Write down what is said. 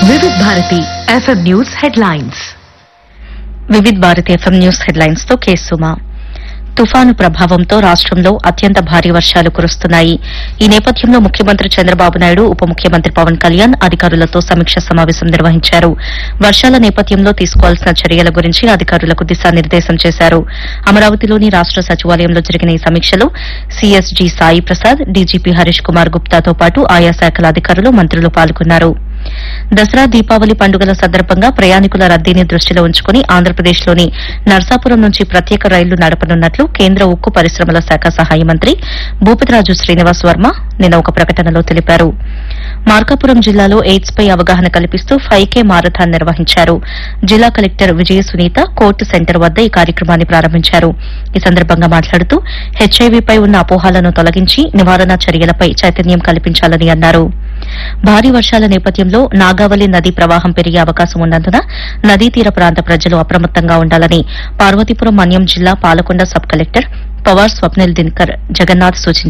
వివిధ Bharati FM news headlines Vividh Bharati FM news headlines తో కేసుమా తుఫాను ప్రభావంతో రాష్ట్రంలో అత్యంత భారీ వర్షాలు కురుస్తున్నాయి ఈ నేపథ్యంలో ముఖ్యమంత్రి చంద్రబాబు నాయుడు ఉప ముఖ్యమంత్రి పవన్ కళ్యాణ్ అధికారులతో సమీక్ష సమావేశం నిర్వహించారు వర్షాల నేపథ్యంలో తీసుకోవాల్సిన చర్యల గురించి అధికారులకు దిశానిర్దేశం చేశారు అమరావతిలోని రాష్ట సచివాలయంలో జరిగిన ఈ సమీక్షలో సీఎస్జీ సాయి ప్రసాద్ డీజీపీ హరీష్ కుమార్ గుప్తాతో పాటు ఆయా శాఖల అధికారులు మంత్రులు పాల్గొన్నారు దసరా దీపావళి పండుగల సందర్భంగా ప్రయాణికుల రద్దీని దృష్టిలో ఉంచుకుని ఆంధ్రప్రదేశ్లోని నర్సాపురం నుంచి ప్రత్యేక రైళ్లు నడపనున్నట్లు కేంద్ర ఉక్కు పరిశ్రమల శాఖ సహాయ మంత్రి భూపతిరాజు శ్రీనివాస్ వర్మ నిన్న ఒక ప్రకటనలో తెలిపారు మార్కాపురం జిల్లాలో ఎయిడ్స్ పై అవగాహన కల్పిస్తూ ఫైవ్ కే మారథాన్ నిర్వహించారు జిల్లా collector Vijaya Sunitha court centre వద్ద ఈ కార్యక్రమాన్ని ప్రారంభించారు ఈ సందర్భంగా మాట్లాడుతూ హెచ్ఐవీపై ఉన్న అపోహాలను తొలగించి నివారణ చర్యలపై చైతన్యం కల్పించాలని అన్నారు భారీ వర్షాల నేపథ్యంలో నాగావళి నదీ ప్రవాహం పెరిగే అవకాశం ఉన్నందున నదీ తీర ప్రాంత ప్రజలు అప్రమత్తంగా ఉండాలని పార్వతీపురం మన్యం జిల్లా పాలకొండ సబ్ కలెక్టర్ పవార్ స్వప్నిల్ దినకర్ జగన్నాథ్ సూచించారు